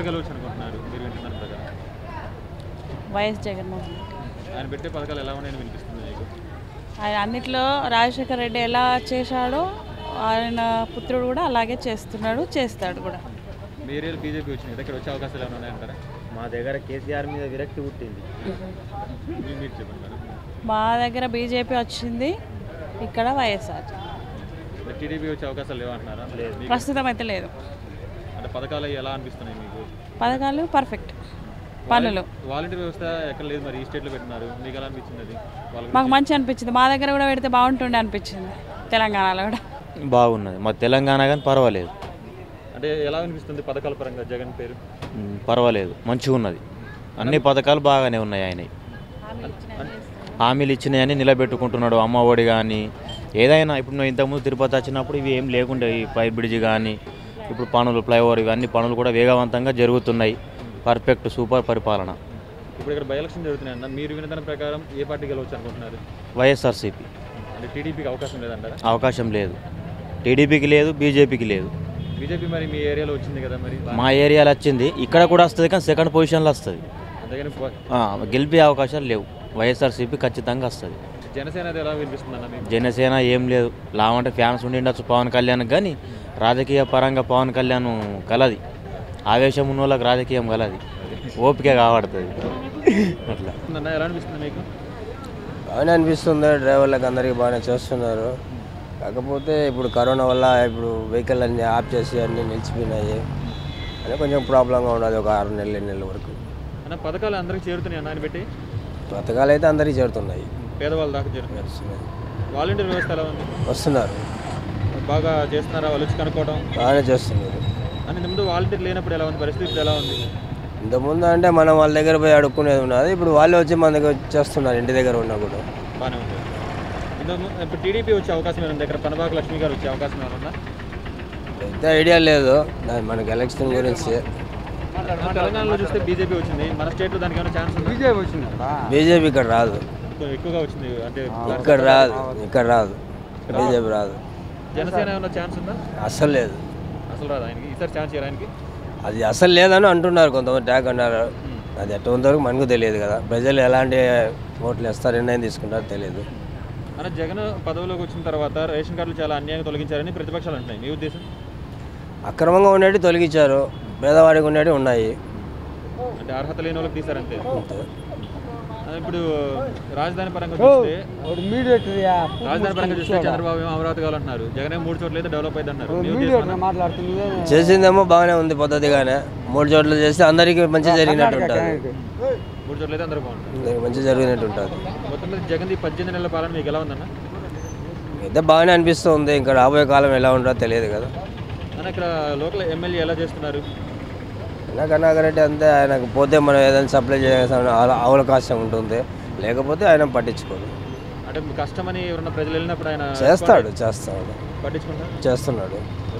గెలవచ్చు అనుకుంటున్నారు మీరు వింటున్నారు ప్రకారం వైఎస్ జగన్మోహన్ రెడ్డి ఆయన పెట్టే పథకాలు ఎలా ఉన్నాయని వినిపిస్తుంది మీకు ఆయన అన్నిట్లో రాజశేఖర రెడ్డి ఎలా చేశాడో ఆయన పుత్రుడు కూడా అలాగే చేస్తున్నాడు చేస్తాడు కూడా మీ ఏరియాలో బీజేపీ వచ్చింది దగ్గర వచ్చే అవకాశాలు ఏమైనా ఉన్నాయంటారా మా దగ్గర కేసీఆర్ మీద విరక్తి పుట్టింది మీరు మీరు చెప్పండి మేడం మా దగ్గర బీజేపీ వచ్చింది ఇక్కడ వైఎస్ఆర్ మరి టీడీపీ వచ్చే అవకాశాలు లేవంటున్నారా లేదు మీకు ప్రస్తుతం అయితే లేదు అంటే పథకాలు అవి ఎలా అనిపిస్తున్నాయి మీకు పథకాలు పర్ఫెక్ట్ పనులు వాలంటీర్ వ్యవస్థ ఎక్కడ లేదు మరి ఈ స్టేట్లో పెట్టినారు మీకు ఎలా అనిపించింది అది వాళ్ళ మాకు మంచి అనిపించింది మా దగ్గర కూడా పెడితే బాగుంటుండే అనిపించింది తెలంగాణలో కూడా బాగున్నది మా తెలంగాణ కానీ పర్వాలేదు అంటే ఎలా అనిపిస్తుంది పథకాల పరంగా జగన్ పేరు ఉమ్, పర్వాలేదు మంచిగా ఉన్నది అన్ని పథకాలు బాగానే ఉన్నాయి ఆయన హామీలు ఇచ్చినాయని నిలబెట్టుకుంటున్నాడు అమ్మ ఒడి కానీ ఏదైనా ఇప్పుడు నువ్వు ఇంతకుముందు తిరుపతి వచ్చినప్పుడు ఇవి ఏం లేకుండే ఈ పైప్ బ్రిడ్జ్ కానీ ఇప్పుడు పనులు ఫ్లైఓవర్ ఇవన్నీ పనులు కూడా వేగవంతంగా జరుగుతున్నాయి పర్ఫెక్ట్ సూపర్ పరిపాలన ఇప్పుడు ఇక్కడ బై ఎలక్షన్ జరుగుతున్నాయి అన్న మీరు విన్న దాని ప్రకారం ఏ పార్టీ గెలవచ్చు అనుకుంటున్నారు వైఎస్ఆర్సీపీ అంటే టీడీపీకి అవకాశం లేదంటారా అవకాశం లేదు టీడీపీకి లేదు బీజేపీకి లేదు బీజేపీ మరి మీ ఏరియాలో వచ్చింది కదా మరి మా ఏరియాలో వచ్చింది ఇక్కడ కూడా వస్తుంది కానీ సెకండ్ పొజిషన్లో వస్తుంది అందుకని ప- ఆ, గెలిపే అవకాశాలు లేవు వైఎస్ఆర్సీపీ ఖచ్చితంగా వస్తుంది జనసేన అది ఎలా వినిపిస్తుంది అన్న మీకు జనసేన ఏం లేదు లావంటే ఫ్యాన్స్ ఉండిండొచ్చు పవన్ కళ్యాణ్ కానీ రాజకీయ పరంగా పవన్ కళ్యాణ్ కలది ఆవేశం ఉన్న వాళ్ళకి రాజకీయం కలది ఓపిక కావడుతుంది అట్లా అన్న ఎలా అనిపిస్తుంది మీకు బాగానే అనిపిస్తుంది డ్రైవర్లకు అందరికీ బాగానే చేస్తున్నారు కాకపోతే ఇప్పుడు కరోనా వల్ల ఇప్పుడు వెహికల్ అన్నీ ఆఫ్ చేసి అన్నీ నిలిచిపోయినాయి అని కొంచెం ప్రాబ్లంగా ఉన్నది ఒక ఆరు నెలలు ఎన్ని నెలల వరకు అన్న పథకాలు అందరికి చేరుతున్నాయి అన్న ఆయన పెట్టి పథకాలు అయితే అందరికీ చేరుతున్నాయి పేదవాళ్ళ దాకా చేరుతున్నాయి వస్తున్నాయి. వాలంటీర్ వ్యవస్థ ఎలా ఉంది వస్తున్నారు బాగా చేస్తున్నారా వాళ్ళు వచ్చి కనుక్కోవడం బాగానే చేస్తున్నారు అని ఇంత ముందు వాలంటీర్ లేనప్పుడు ఎలా ఉంది పరిస్థితి ఇప్పుడు ఎలా ఉంది ఇంతకుముందు అంటే మనం వాళ్ళ దగ్గర పోయి అడుక్కునేది ఉన్నది ఇప్పుడు వాళ్ళే వచ్చి మన దగ్గర చేస్తున్నారు ఇంటి దగ్గర ఉన్నా కూడా బాగానే ఉంది ఇంత ము- ఇప్పుడు టీడీపీ వచ్చే అవకాశం ఏమైనా ఉంది ఇక్కడ పనబాక లక్ష్మి గారు వచ్చే అవకాశం ఏమైనా ఉందా పెద్ద ఐడియా లేదు దాని మనకి ఎలక్షన్ గురించి మన తెలంగాణలో చూస్తే బీజేపీ వచ్చింది మన స్టేట్లో దానికి ఏమైనా ఛాన్స్ ఉందా బీజేపీ ఇక్కడ రాదు ఎక్కువ- ఎక్కువగా వచ్చింది అంటే ఇక్కడ రాదు ఇక్కడ రాదు బీజేపీ రాదు జనసేన ఏమైనా ఛాన్స్ ఉందా అస్సలు లేదు అసలు రాదు ఆయనకి ఈసారి ఛాన్స్ ఇయ్యరా ఆయనకి అది అసలు లేదని అంటున్నారు కొంతమంది ట్యాగ్ అన్నారు అది ఎట్ట ఉందో మనకు తెలియదు కదా ప్రజలు ఎలాంటి ఓట్లు వేస్తారు నిర్ణయం తీసుకుంటారో తెలియదు అన్న జగన్ పదవిలోకి వచ్చిన తర్వాత రేషన్ కార్డులు చాలా అన్యాయంగా తొలగించారని ప్రతిపక్షాలు అంటున్నాయి మీ ఉద్దేశం అక్రమంగా ఉండేవి తొలగించారు పేదవాడికి ఉండేవి ఉన్నాయి అంటే అర్హత లేని వాళ్ళకి తీసారంతే అంతే. ఆ, ఇప్పుడు రాజధాని పరంగా చూస్తే రాజధాని పరంగా చూస్తే చంద్రబాబు ఏమో అమరావతి కావాలంటున్నారు జగన్ ఏమో మూడు చోట్ల అయితే డెవలప్ అయింది అన్నారు మీ ఉద్దేశం అన్న? చేసిందేమో బాగానే ఉంది పద్ధతిగానే మూడు చోట్ల చేస్తే అందరికీ మంచి జరిగినట్టు ఉంటుంది మూడు చోట్ల అయితే అందరూ బాగుంటుంది అందరికీ మంచి జరిగినట్టు ఉంటుంది మొత్తం మీద జగన్ ఈ పద్దెనిమిది నెలల పాలన మీకు ఎలా ఉందన్న అయితే బాగానే అనిపిస్తుంది ఇంకా రాబోయే కాలం ఎలా ఉంటుందో తెలియదు కదా అన్న ఇక్కడ లోకల్ ఎమ్మెల్యే ఎలా చేస్తున్నారు అయినా కన్నాగరెడ్డి అంతే ఆయనకు పోతే మనం ఏదైనా సప్లై చేయాల్సిన అవ- అవకాశం ఉంటుంది లేకపోతే ఆయన పట్టించుకోడు అంటే కష్టమని ఎవరన్నా ప్రజలు వెళ్ళినప్పుడు ఆయన చేస్తాడు చేస్తాడు పట్టించుకుంటారు చేస్తున్నాడు